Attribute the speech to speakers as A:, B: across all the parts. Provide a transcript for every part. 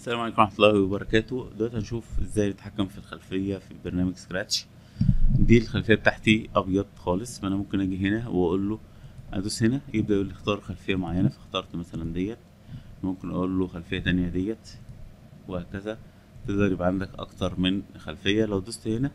A: السلام عليكم ورحمة الله وبركاته دلوقتي هنشوف ازاي نتحكم في الخلفية في برنامج سكراتش دي الخلفية بتاعتي أبيض خالص فأنا ممكن أجي هنا وأقول له أدوس هنا يبدأ يقول لي اختار خلفية معينة فاخترت مثلا ديت ممكن أقول له خلفية تانية ديت وهكذا تقدر يبقى عندك أكتر من خلفية لو دوست هنا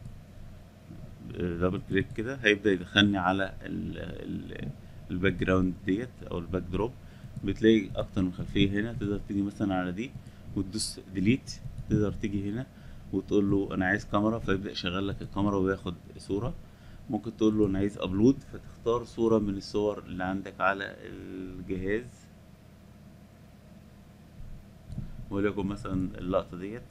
A: دبل كليك كده هيبدأ يدخلني على ال ال الباك جراوند ديت أو الباك دروب بتلاقي اكتر من خلفيه هنا تقدر تيجي مثلا على دي وتدوس ديليت تقدر تيجي هنا وتقول له انا عايز كاميرا فيبدا يشغل لك الكاميرا وياخد صوره ممكن تقول له انا عايز ابلود فتختار صوره من الصور اللي عندك على الجهاز وليكن مثلا اللقطه ديت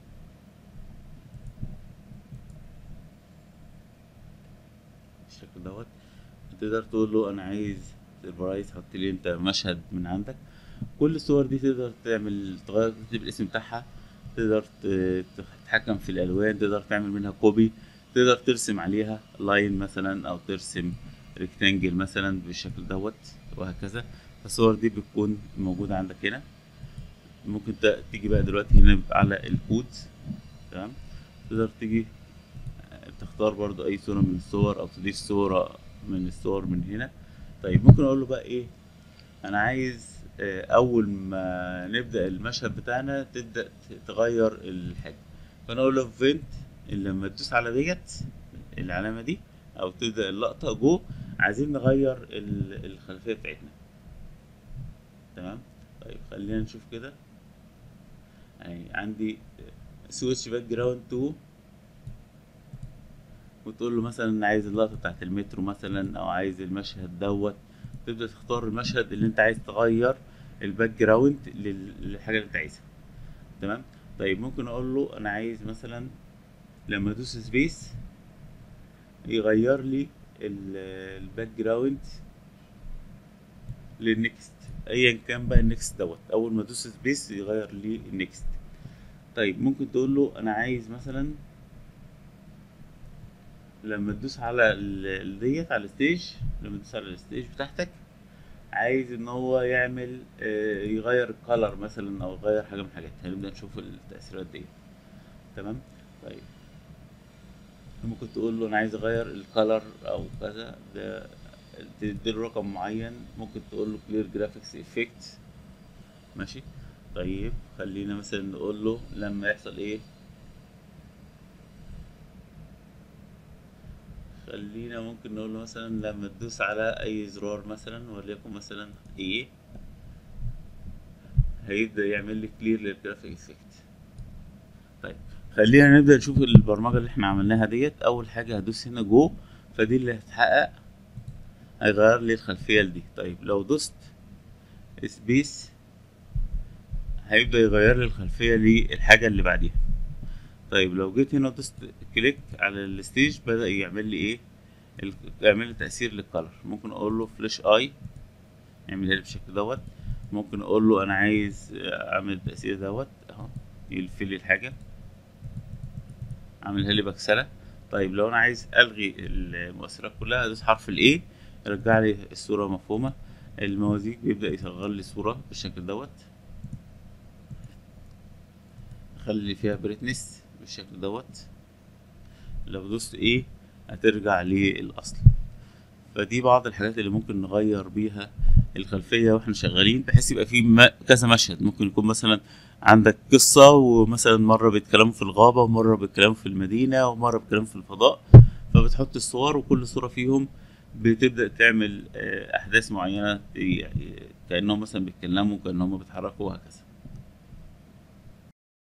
A: بالشكل دوت تقدر تقول له انا عايز البرايس حط لي انت مشهد من عندك كل الصور دي تقدر تعمل تغير تكتب الاسم بتاعها تقدر تتحكم في الالوان تقدر تعمل منها كوبي تقدر ترسم عليها لاين مثلا او ترسم ريكتانجل مثلا بالشكل دوت وهكذا الصور دي بتكون موجودة عندك هنا ممكن تيجي بقى دلوقتي هنا على الكود تمام تقدر تيجي تختار برضو اي صورة من الصور او تضيف صورة من الصور من هنا طيب ممكن اقول له بقى ايه انا عايز اول ما نبدا المشهد بتاعنا تبدا تغير الحاجه فانا اقول له فينت لما تدوس على ديت العلامه دي او تبدا اللقطه جو عايزين نغير الخلفيه بتاعتنا تمام طيب خلينا نشوف كده يعني عندي سويتش باك جراوند 2 وتقول له مثلا انا عايز اللقطه بتاعت المترو مثلا او عايز المشهد دوت تبدا تختار المشهد اللي انت عايز تغير الباك جراوند للحاجه اللي انت عايزها تمام طيب ممكن اقول له انا عايز مثلا لما ادوس سبيس يغير لي الباك جراوند للنكست ايا كان بقى النكست دوت اول ما ادوس سبيس يغير لي النكست طيب ممكن تقول له انا عايز مثلا لما تدوس على ديت على الستيج لما تدوس على الستيج بتاعتك عايز ان هو يعمل آه يغير الكالر مثلا او يغير حاجه من الحاجات هنبدا نشوف التاثيرات ديت تمام طيب ممكن تقول له انا عايز اغير الكالر او كذا ده تديله رقم معين ممكن تقول له كلير جرافيكس افكت ماشي طيب خلينا مثلا نقول له لما يحصل ايه خلينا ممكن نقول له مثلا لما تدوس على اي زرار مثلا وليكن مثلا ايه هيبدا يعمل لي كلير للجرافيك افكت طيب خلينا نبدا نشوف البرمجه اللي احنا عملناها ديت اول حاجه هدوس هنا جو فدي اللي هتحقق هيغير لي الخلفيه دي طيب لو دوست سبيس هيبدا يغير لي الخلفيه للحاجه اللي بعديها طيب لو جيت هنا دوست كليك على الستيج بدأ يعمل لي ايه يعمل لي تأثير للكالر ممكن اقول له فلاش اي يعملها لي بالشكل دوت ممكن اقول له انا عايز اعمل التأثير دوت اهو يلفل لي الحاجة اعملها لي بكسلة طيب لو انا عايز الغي المؤثرات كلها ادوس حرف الاي يرجع لي الصورة مفهومة الموازيك بيبدأ يصغر لي الصورة بالشكل دوت خلي فيها بريتنس بالشكل دوت لو دوست ايه هترجع للاصل فدي بعض الحاجات اللي ممكن نغير بيها الخلفيه واحنا شغالين بحيث يبقى في كذا مشهد ممكن يكون مثلا عندك قصه ومثلا مره بيتكلموا في الغابه ومره بيتكلموا في المدينه ومره بيتكلموا في الفضاء فبتحط الصور وكل صوره فيهم بتبدا تعمل احداث معينه كانهم مثلا بيتكلموا كانهم بيتحركوا وهكذا